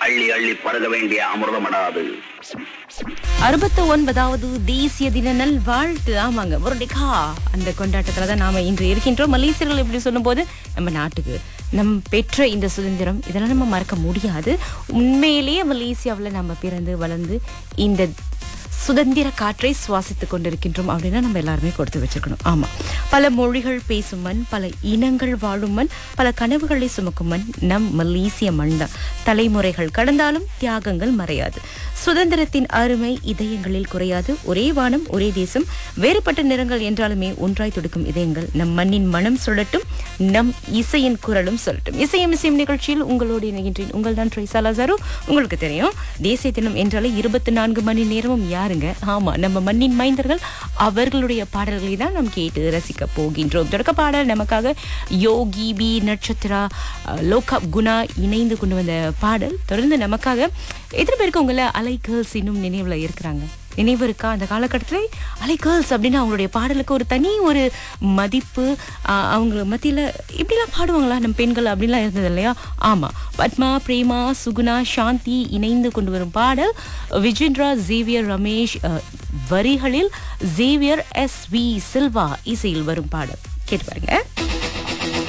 அள்ளி அள்ளி பருக வேண்டிய அமிர்தமடாது அறுபத்து ஒன்பதாவது தேசிய தின நல் வாழ்த்து ஆமாங்க முருடிகா அந்த கொண்டாட்டத்துல தான் நாம இன்று இருக்கின்றோம் மலேசியர்கள் எப்படி சொல்லும்போது நம்ம நாட்டுக்கு நம் பெற்ற இந்த சுதந்திரம் இதெல்லாம் நம்ம மறக்க முடியாது உண்மையிலேயே மலேசியாவில் நம்ம பிறந்து வளர்ந்து இந்த சுதந்திர காற்றை சுவாசித்துக் கொண்டிருக்கின்றோம் அப்படின்னா நம்ம எல்லாருமே கொடுத்து வச்சிருக்கணும் ஆமா பல மொழிகள் பேசும் மண் பல இனங்கள் வாழும் மண் பல கனவுகளை சுமக்கும் மண் நம் மலேசிய மண் தான் தலைமுறைகள் கடந்தாலும் தியாகங்கள் மறையாது சுதந்திரத்தின் அருமை இதயங்களில் குறையாது ஒரே வானம் ஒரே தேசம் வேறுபட்ட நிறங்கள் என்றாலுமே ஒன்றாய் துடிக்கும் இதயங்கள் நம் மண்ணின் மனம் சொல்லட்டும் நம் இசையின் குரலும் சொல்லட்டும் இசையும் இசையும் நிகழ்ச்சியில் உங்களோடு இணைகின்றேன் உங்கள் தான் ட்ரைசா லாசாரு உங்களுக்கு தெரியும் தேசிய தினம் என்றாலே இருபத்தி நான்கு மணி நேரமும் யாருங்க ஆமா நம்ம மண்ணின் மைந்தர்கள் அவர்களுடைய பாடல்களை தான் நாம் கேட்டு ரசிக்க போகின்றோம் தொடக்க பாடல் நமக்காக யோகி பி நட்சத்திரா அஹ், லோகா குணா இணைந்து கொண்டு வந்த பாடல் தொடர்ந்து நமக்காக எத்தனை பேருக்கு உங்களை அலை கேர்ள்ஸ் இன்னும் நினைவுல இருக்கிறாங்க நினைவு இருக்கா அந்த காலகட்டத்தில் அலை கேர்ள்ஸ் அப்படின்னு அவங்களுடைய பாடலுக்கு ஒரு தனி ஒரு மதிப்பு ஆஹ், அவங்க மத்தியில் இப்படிலாம் பாடுவாங்களா நம்ம பெண்கள் அப்படிலாம் இருந்தது இல்லையா ஆமாம் பத்மா பிரேமா சுகுணா சாந்தி இணைந்து கொண்டு வரும் பாடல் விஜேந்திரா ஜேவியர் ரமேஷ் அஹ், வரிகளில் ஜேவியர் எஸ் வி சில்வா இசையில் வரும் பாடல் கேட்டு பாருங்க